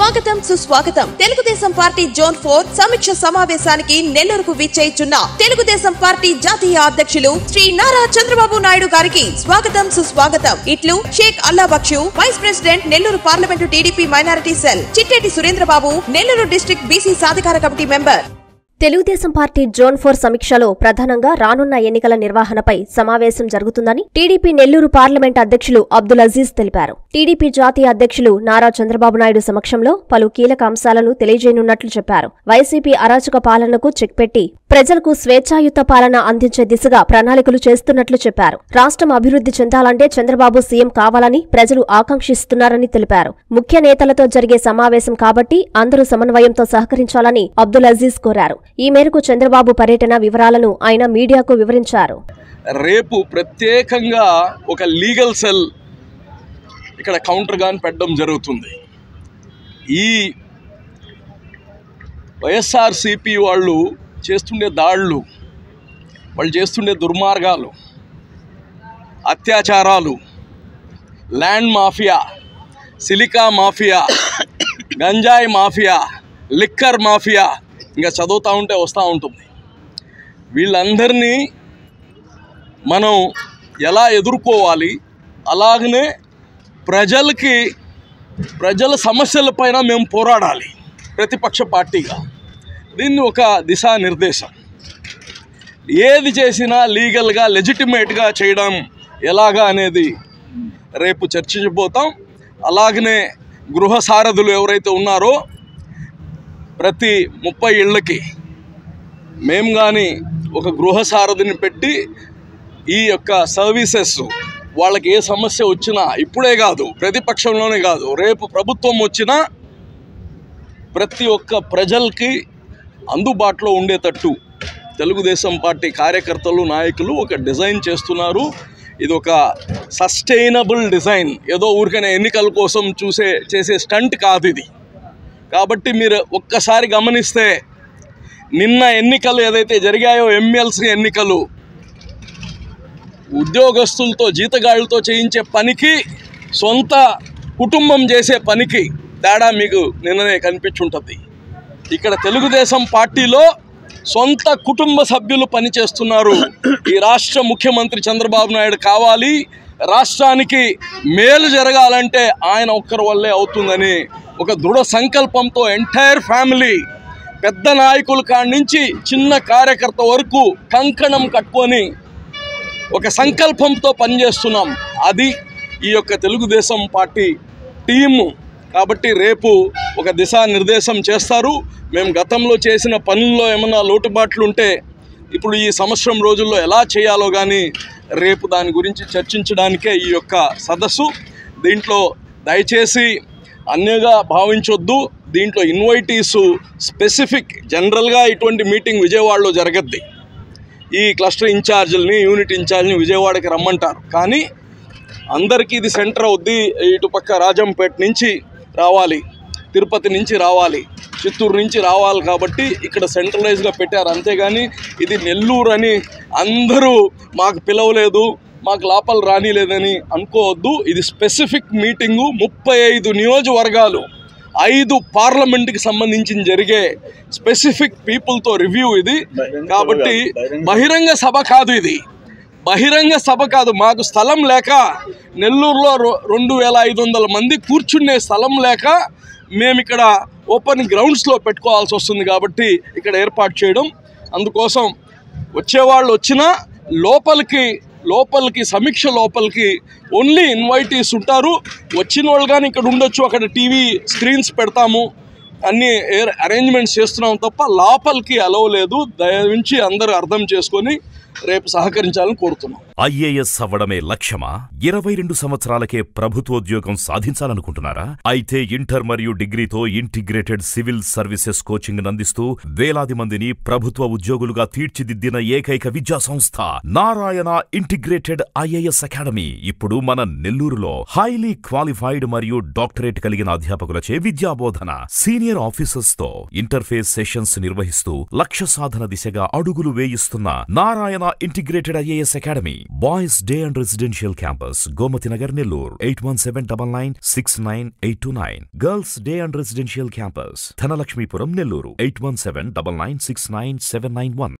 స్వాగతం సుస్వాగతం Telugu Desam party zone four సమీక్ష సమావేశానికి నెల్లూరుకు విచ్చేయిచున్న తెలుగుదేశం పార్టీ జాతీయ అధ్యక్షులు శ్రీ నారా చంద్రబాబు నాయుడు గారికి స్వాగతం సుస్వాగతం ఇట్లు Sheikh Allabakshu vice president Nellore parliament TDP minority cell Chitteti Surendrababu Nellore district BC సాధికార committee member Telugu Desam party zone four సమీక్షలో ప్రధానంగా రానున్న ఎన్నికల నిర్వహణపై సమావేశం జరుగుతుందని టీడీపీ నెల్లూరు పార్లమెంట్ అధ్యక్షులు అబ్దుల్ అజీజ్ తెలిపారు టీడీపీ జాతీయ అధ్యక్షులు నారా చంద్రబాబు నాయుడు సమక్షంలో పలు కీలక అంశాలను తెలియజేయనున్నట్లు చెప్పారు వైసీపీ అరాచక పాలనకు చెక్ పెట్టి ప్రజలకు స్వేచ్ఛాయుత పాలన అందించే దిశగా ప్రణాళికలు చేస్తున్నట్లు చెప్పారు రాష్ట్రం అభివృద్ధి చెందాలంటే చంద్రబాబు సీఎం కావాలని ప్రజలు ఆకాంక్షిస్తున్నారని తెలిపారు ముఖ్య నేతలతో జరిగే సమావేశం కాబట్టి అందరూ సమన్వయంతో సహకరించాలని అబ్దుల్ అజీజ్ కోరారు ఈ మేరకు చంద్రబాబు పర్యటన వివరాలను ఆయన మీడియాకు వివరించారు రేపు ప్రత్యేకంగా ఒక లీగల్ సెల్ ఇక్కడ కౌంటర్ గాని పెట్టడం జరుగుతుంది ఈ వైఎస్ఆర్సిపి వాళ్ళు చేస్తుండే దాడులు వాళ్ళు చేస్తుండే దుర్మార్గాలు అత్యాచారాలు ల్యాండ్ మాఫియా సిలికా మాఫియా గంజాయి మాఫియా లిక్కర్ మాఫియా ఇంకా చదువుతూ ఉంటే వస్తూ ఉంటుంది వీళ్ళందరినీ మనం ఎలా ఎదుర్కోవాలి అలాగనే ప్రజలకి ప్రజల సమస్యలపైన మేము పోరాడాలి ప్రతిపక్ష పార్టీగా దీన్ని ఒక దిశానిర్దేశం ఏది చేసినా లీగల్గా లెజిటిమేట్గా చేయడం ఎలాగా అనేది రేపు చర్చించబోతాం అలాగనే గృహ సారథులు ఎవరైతే ఉన్నారో ప్రతి ముప్పై ఇళ్ళకి మేము కానీ ఒక గృహ సారథిని పెట్టి ఈ యొక్క సర్వీసెస్ వాళ్ళకి ఏ సమస్య వచ్చినా ఇప్పుడే కాదు ప్రతిపక్షంలోనే కాదు రేపు ప్రభుత్వం వచ్చినా ప్రతి ఒక్క ప్రజలకి అందుబాటులో ఉండేటట్టు తెలుగుదేశం పార్టీ కార్యకర్తలు నాయకులు ఒక డిజైన్ చేస్తున్నారు ఇది ఒక సస్టైనబుల్ డిజైన్ ఏదో ఊరికనే ఎన్నికల కోసం చూసే చేసే స్టంట్ కాదు ఇది కాబట్టి మీరు ఒక్కసారి గమనిస్తే నిన్న ఎన్నికలు ఏదైతే జరిగాయో ఎమ్మెల్సీ ఎన్నికలు ఉద్యోగస్తులతో జీతగాళ్ళతో చేయించే పనికి సొంత కుటుంబం చేసే పనికి తేడా మీకు నిన్ననే కనిపించుంటుంది ఇక్కడ తెలుగుదేశం పార్టీలో సొంత కుటుంబ సభ్యులు పనిచేస్తున్నారు ఈ రాష్ట్ర ముఖ్యమంత్రి చంద్రబాబు నాయుడు కావాలి రాష్ట్రానికి మేలు జరగాలంటే ఆయన ఒక్కరి వల్లే అవుతుందని ఒక దృఢ సంకల్పంతో ఎంటైర్ ఫ్యామిలీ పెద్ద నాయకుల కాడి నుంచి చిన్న కార్యకర్త వరకు కంకణం కట్టుకొని ఒక సంకల్పంతో పనిచేస్తున్నాం అది ఈ యొక్క తెలుగుదేశం పార్టీ టీము కాబట్టి రేపు ఒక దిశానిర్దేశం చేస్తారు మేము గతంలో చేసిన పనుల్లో ఏమన్నా లోటుబాట్లు ఉంటే ఇప్పుడు ఈ సంవత్సరం రోజుల్లో ఎలా చేయాలో కానీ రేపు దాని గురించి చర్చించడానికే ఈ యొక్క సదస్సు దీంట్లో దయచేసి అన్యగా భావించొద్దు దీంట్లో ఇన్వైటీసు స్పెసిఫిక్ జనరల్గా ఇటువంటి మీటింగ్ విజయవాడలో జరగద్ది ఈ క్లస్టర్ ఇన్ఛార్జీలని యూనిట్ ఇన్ఛార్జ్ని విజయవాడకి రమ్మంటారు కానీ అందరికీ ఇది సెంటర్ అవుద్ది ఇటుపక్క రాజంపేట నుంచి రావాలి తిరుపతి నుంచి రావాలి చిత్తూరు నుంచి రావాలి కాబట్టి ఇక్కడ సెంట్రలైజ్గా పెట్టారు అంతేగాని ఇది నెల్లూరు అని అందరూ మాకు పిలవలేదు మాకు లోపల రానిలేదని అనుకోవద్దు ఇది స్పెసిఫిక్ మీటింగు ముప్పై ఐదు నియోజకవర్గాలు ఐదు పార్లమెంట్కి సంబంధించి జరిగే స్పెసిఫిక్ పీపుల్తో రివ్యూ ఇది కాబట్టి బహిరంగ సభ కాదు ఇది బహిరంగ సభ కాదు మాకు స్థలం లేక నెల్లూరులో రొ- రెండు వేల ఐదు వందల మంది కూర్చునే స్థలం లేక మేము ఇక్కడ ఓపెన్ గ్రౌండ్స్లో పెట్టుకోవాల్సి వస్తుంది కాబట్టి ఇక్కడ ఏర్పాటు చేయడం అందుకోసం వచ్చేవాళ్ళు వచ్చినా లోపలికి లోపలికి సమీక్ష లోపలికి ఓన్లీ ఇన్వైటీస్ ఉంటారు వచ్చిన వాళ్ళు కానీ ఇక్కడ ఉండొచ్చు అక్కడ టీవీ స్క్రీన్స్ పెడతాము అన్ని అరేంజ్మెంట్స్ చేస్తున్నాం తప్ప లోపలికి అలవ్ లేదు దయవించి అందరూ అర్థం చేసుకొని రేపు సహకరించాలని కోరుతున్నాం ఐఏఎస్ అవ్వడమే లక్ష్యమా ఇరవై రెండు సంవత్సరాలకే ప్రభుత్వోద్యోగం సాధించాలనుకుంటున్నారా అయితే ఇంటర్ మరియు డిగ్రీతో ఇంటిగ్రేటెడ్ సివిల్ సర్వీసెస్ కోచింగ్ అందిస్తూ వేలాది మందిని ప్రభుత్వ ఉద్యోగులుగా తీర్చిదిద్దిన ఏకైక విద్యా సంస్థ నారాయణ ఇంటిగ్రేటెడ్ ఐఏఎస్ అకాడమీ ఇప్పుడు మన నెల్లూరులో హైలీ క్వాలిఫైడ్ మరియు డాక్టరేట్ కలిగిన అధ్యాపకులచే విద్యాబోధన సీనియర్ ఆఫీసర్స్ తో ఇంటర్ఫేస్ సెషన్స్ నిర్వహిస్తూ లక్ష్య సాధన దిశగా అడుగులు వేయిస్తున్న Narayana integrated IAS academy boys day and residential campus Gomathi Nagar Nellore eight one seven double nine six nine eight two nine girls day and residential campus Dhanalakshmipuram Nellore eight one seven double nine six nine seven nine one